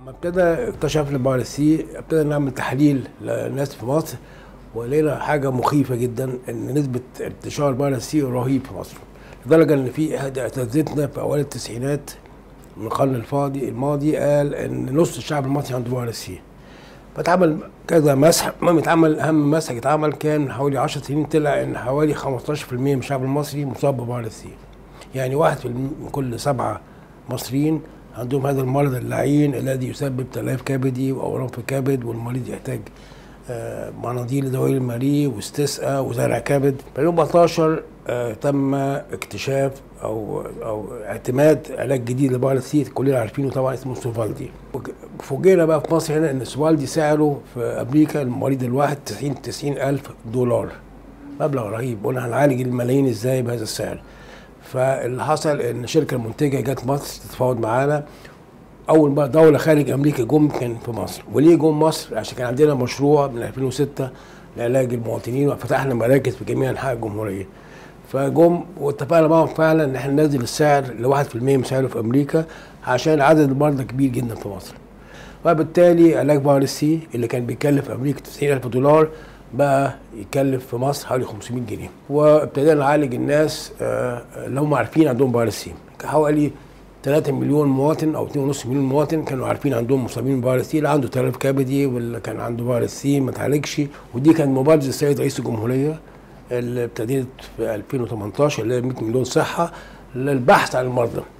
لما ابتدى اكتشفنا فيروس سي ابتدى نعمل تحليل للناس في مصر ولقينا حاجه مخيفه جدا ان نسبه انتشار فيروس سي رهيب في مصر لدرجه ان في احد اساتذتنا في اوائل التسعينات من القرن الفاضي الماضي قال ان نص الشعب المصري عنده فيروس سي فاتعمل كذا مسح المهم اتعمل اهم مسح اتعمل كان من حوالي 10 سنين طلع ان حوالي 15% من الشعب المصري مصاب بفيروس سي يعني واحد في الم- من كل سبعه مصريين عندهم هذا المرض اللعين الذي يسبب تلف كبدي واورام في الكبد والمريض يحتاج آه، مناظير دوائر المريء واستسقاء وزرع كبد في 2014 آه، تم اكتشاف او او اعتماد علاج جديد لفيروس سي كلنا عارفينه طبعا اسمه سوفالدي فوجئنا بقى في مصر هنا ان سوفالدي سعره في امريكا المريض الواحد 90 90 الف دولار مبلغ رهيب قلنا هنعالج الملايين ازاي بهذا السعر فاللي حصل ان الشركه المنتجه جت مصر تتفاوض معانا اول بقى دوله خارج امريكا جم كان في مصر وليه جم مصر عشان كان عندنا مشروع من 2006 لعلاج المواطنين وفتحنا مراكز في جميع انحاء الجمهوريه فجم واتفقنا معاهم فعلا ان احنا ننزل السعر ل 1% من سعره في امريكا عشان عدد المرضى كبير جدا في مصر وبالتالي علاج فيروس سي اللي كان بيكلف امريكا 90000 دولار بقى يكلف في مصر حوالي 500 جنيه وابتدينا نعالج الناس آه، اللي هم عارفين عندهم فيروس سي حوالي 3 مليون مواطن او 2.5 مليون مواطن كانوا عارفين عندهم مصابين بفيروس سي اللي عنده تلف كبدي واللي كان عنده فيروس سي ما اتعالجش ودي كانت مبادره السيد رئيس الجمهوريه اللي ابتدت في 2018 اللي هي 100 مليون صحه للبحث عن المرضى